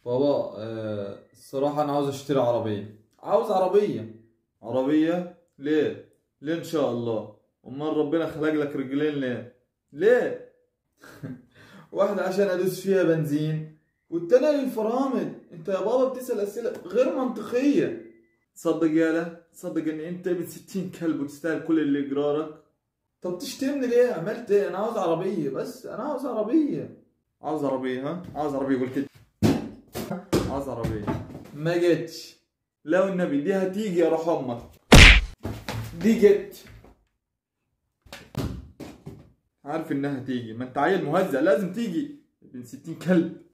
بابا آه، الصراحة أنا عاوز أشتري عربية عاوز عربية عربية ليه؟ ليه إن شاء الله؟ أمال ربنا خلق لك رجلين ليه؟ ليه؟ واحدة عشان أدوس فيها بنزين والتانية للفرامل أنت يا بابا بتسأل أسئلة غير منطقية تصدق يالا تصدق إن أنت ابن ستين كلب وتستاهل كل اللي يجرارك طب تشتمني ليه؟ عملت إيه؟ أنا عاوز عربية بس أنا عاوز عربية عاوز عربية ها؟ عاوز عربية قول كده عاوز عربية ما جتش لو النبي دي هتيجي يا روح امك دي جت عارف انها هتيجي ما انت عيل مهزأ لازم تيجي ابن ستين كلب